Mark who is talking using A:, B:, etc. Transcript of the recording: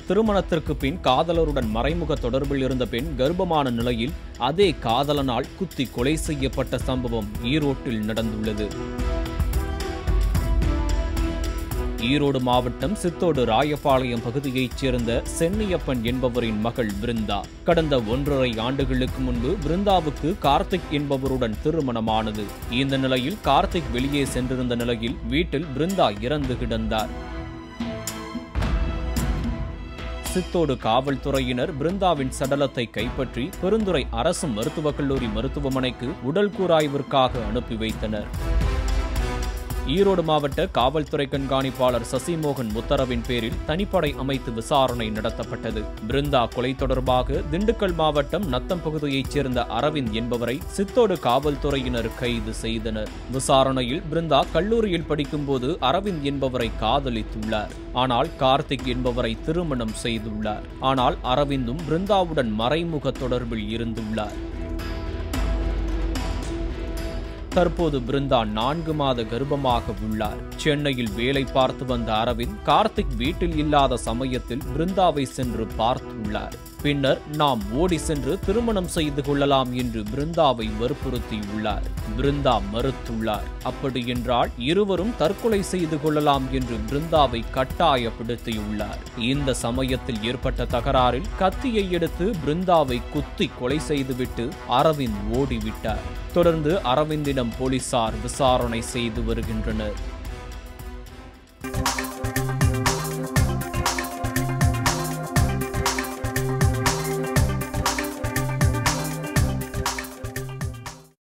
A: திருமணத்திற்கு பின் காதலருடன் மறைமுக தொடர்பில் இருந்த பெண் கர்ப்பமான நிலையில் அதே காதலனால் குத்தி கொலை செய்யப்பட்ட சம்பவம் ஈரோட்டில் நடந்துள்ளது ஈரோடு மாவட்டம் சித்தோடு ராயபாளையம் பகுதியைச் சேர்ந்த சென்னியப்பன் என்பவரின் மகள் பிருந்தா கடந்த ஒன்றரை ஆண்டுகளுக்கு முன்பு பிருந்தாவுக்கு கார்த்திக் என்பவருடன் திருமணமானது இந்த நிலையில் கார்த்திக் வெளியே சென்றிருந்த நிலையில் வீட்டில் பிருந்தா இறந்து கிடந்தார் சித்தோடு காவல்துறையினர் பிருந்தாவின் சடலத்தை கைப்பற்றி பெருந்துறை அரசு மருத்துவக் கல்லூரி மருத்துவமனைக்கு உடல் கூராய்விற்காக அனுப்பி வைத்தனர் ஈரோடு மாவட்ட காவல்துறை கண்காணிப்பாளர் சசிமோகன் உத்தரவின் பேரில் தனிப்படை அமைத்து விசாரணை நடத்தப்பட்டது பிருந்தா கொலை தொடர்பாக திண்டுக்கல் மாவட்டம் நத்தம் பகுதியைச் சேர்ந்த அரவிந்த் என்பவரை சித்தோடு காவல்துறையினர் கைது செய்தனர் விசாரணையில் பிருந்தா கல்லூரியில் படிக்கும்போது அரவிந்த் என்பவரை காதலித்துள்ளார் ஆனால் கார்த்திக் என்பவரை திருமணம் செய்துள்ளார் ஆனால் அரவிந்தும் பிருந்தாவுடன் மறைமுக தொடர்பில் இருந்துள்ளார் தற்போது பிருந்தா நான்கு மாத கர்ப்பமாக உள்ளார் சென்னையில் வேலை பார்த்து வந்த அரவிந்த் கார்த்திக் வீட்டில் இல்லாத சமயத்தில் பிருந்தாவை சென்று பார்த்துள்ளார் பின்னர் நாம் ஓடி சென்று திருமணம் செய்து கொள்ளலாம் என்று பிருந்தாவை வற்புறுத்தியுள்ளார் பிருந்தா மறுத்துள்ளார் அப்படியென்றால் இருவரும் தற்கொலை செய்து கொள்ளலாம் என்று பிருந்தாவை கட்டாயப்படுத்தியுள்ளார் இந்த சமயத்தில் ஏற்பட்ட தகராறில் கத்தியை எடுத்து பிருந்தாவை குத்தி கொலை செய்துவிட்டு அரவிந்த் ஓடிவிட்டார் தொடர்ந்து அரவிந்திடம் போலீசார் விசாரணை செய்து வருகின்றனர்